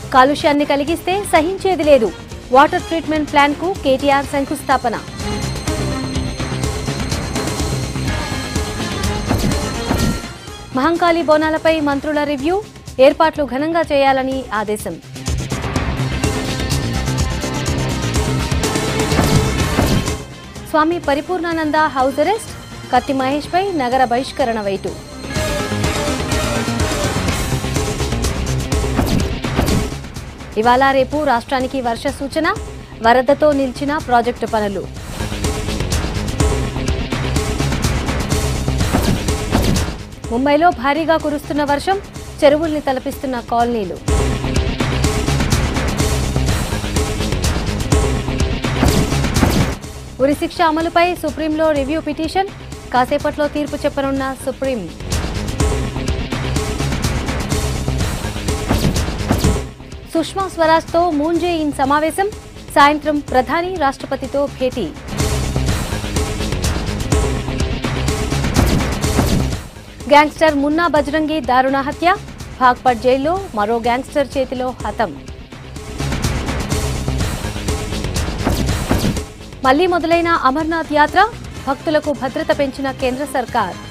కాలుష్యాన్ని కలిగిస్తే సహించేది లేదు వాటర్ ట్రీట్మెంట్ ప్లాంట్కు కేటీఆర్ శంకుస్థాపన మహంకాళి బోనాలపై మంత్రుల రివ్యూ ఏర్పాట్లు ఘనంగా చేయాలని ఆదేశం స్వామి పరిపూర్ణానంద హౌస్ అరెస్ట్ కత్తి మహేష్పై నగర బహిష్కరణ వైటు ఇవాళ రేపు రాష్ట్రానికి వర్ష సూచన వరదతో నిలిచిన ప్రాజెక్టు పనులు ముంబైలో భారీగా కురుస్తున్న వర్షం చెరువుల్ని తలపిస్తున్న కాలనీలు ఉరిశిక్ష అమలుపై సుప్రీంలో రివ్యూ పిటిషన్ కాసేపట్లో తీర్పు చెప్పనున్న సుప్రీం సుష్మా స్వరాజ్తో మూన్ జే ఇన్ సమావేశం సాయంత్రం ప్రధాని రాష్ట్రపతితో భేటీ గ్యాంగ్స్టర్ మున్నా బజరంగి దారుణ హత్య భాగ్పట్ జైల్లో మరో గ్యాంగ్స్టర్ చేతిలో హతం మళ్లీ మొదలైన అమర్నాథ్ యాత్ర భక్తులకు భద్రత పెంచిన కేంద్ర సర్కార్